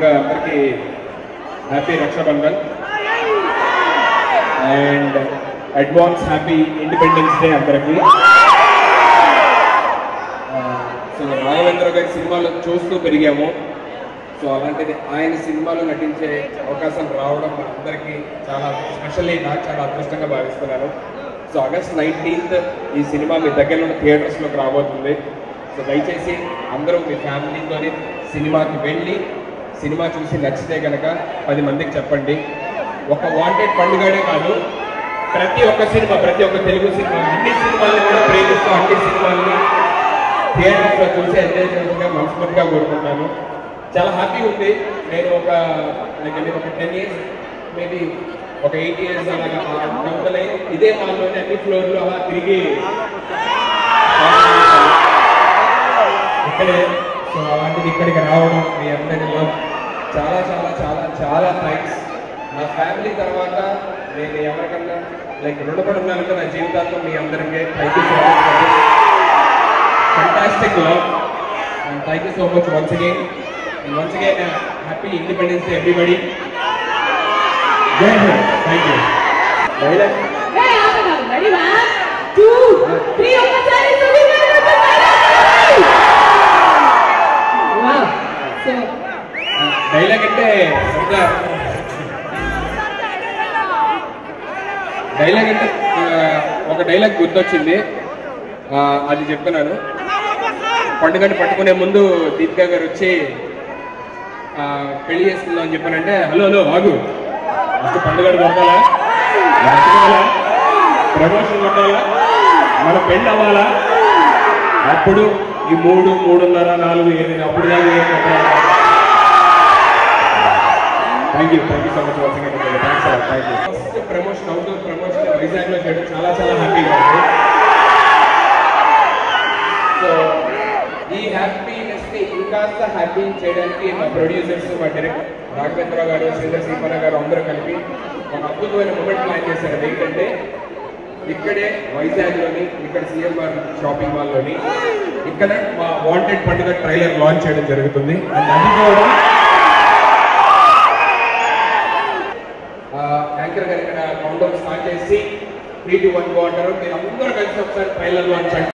ముందుగా అందరికీ happy Rakshabandhan and advance happy independence day అందరికీ సో రాఘవేంద్ర గారి సినిమాలు చూస్తూ పెరిగాము సో అలాంటిది ఆయన సినిమాలో నటించే అవకాశం రావడం అందరికీ చాలా స్పెషల్లీ నాకు చాలా అదృష్టంగా భావిస్తున్నాను సో ఆగస్ట్ నైన్టీన్త్ ఈ సినిమా మీ దగ్గరలో ఉన్న థియేటర్స్లోకి రాబోతుంది సో దయచేసి అందరూ మీ ఫ్యామిలీతోని సినిమాకి వెళ్ళి సినిమా చూసి నచ్చితే కనుక పది మందికి చెప్పండి ఒక వాంటెడ్ పండుగనే కాదు ప్రతి ఒక్క సినిమా ప్రతి ఒక్క తెలుగు సినిమా అన్ని సినిమాలను కూడా ప్రేమిస్తూ అన్ని సినిమాలని థియేటర్స్ లో చూసి ఎంజాయ్ చేయాలని మనస్ఫూర్తిగా కోరుకుంటున్నాను చాలా హ్యాపీ ఉంది నేను ఒక లైక్ నేను ఒక టెన్ ఇయర్స్ మేబీ ఒక ఎయిట్ ఇయర్స్ అలాగా మొదలై ఇదే మాల్లోనే అన్ని ఫ్లోర్లు అలా తిరిగి ఇక్కడే సో అలాంటిది ఇక్కడికి రావడం మీ అందరి లవ్ చాలా చాలా చాలా చాలా థ్యాంక్స్ నా ఫ్యామిలీ తర్వాత నేను ఎవరికన్నా లైక్ రుణపడి ఉన్నానంటే నా జీవితాంతం మీ అందరికీ thank you so much fantastic love and thank you so much once again and once again uh, happy independence day everybody jai hind thank you Dialogue? Hey, ఆపగలరు. Ready, one, two, three, ఒక్కసారి సుధీర్ గారు ఒకసారి. Wow. So, dialogue అంటే ఒక dialogue అంటే ఆ, ఒక dialogue గుర్తొచ్చింది ఆ, అది చెప్తున్నాను పండుగని పట్టుకునే ముందు దీపికా గారు వచ్చి ఆ, పెళ్లి చేసుకుందాం అని చెప్పానంటే హలో హలో ఆగు ఫస్ట్ పండుగ కొట్టాలా ప్రమోషన్ కొట్టాలా మన పెళ్ళి అవ్వాలా అప్పుడు ఈ మూడు మూడున్నర నాలుగు ఏదైనా అప్పుడు దాకా ఏం కొట్టాలా? Thank you thank you so much watching thanks thank you first promotion outdoor promotion Vizag లో చేయడం చాలా చాలా హ్యాపీగా ఉంది సో ఈ హ్యాపీనెస్ ని ఇంకాస్త హ్యాపీ చేయడానికి మా ప్రొడ్యూసర్స్ మా డైరెక్టర్ రాఘవేంద్ర గారు శ్రీధర్ శ్రీపన్న గారు అందరూ కలిపి ఒక అద్భుతమైన మూమెంట్ ప్లాన్ చేశారు అది ఏంటంటే ఇక్కడే వైజాగ్ లోని ఇక్కడ సిఎంఆర్ షాపింగ్ మాల్ లోని ఇక్కడ మా వాంటెడ్ పండుగ ట్రైలర్ లాంచ్ చేయడం జరుగుతుంది అండ్ అది కూడా యాంకర్ గారు ఇక్కడ కౌంటర్ స్టార్ట్ చేసి త్రీ టు వన్ గో అంటారు మీరు అందరూ కలిసి ఒకసారి ట్రైలర్ లాంచ్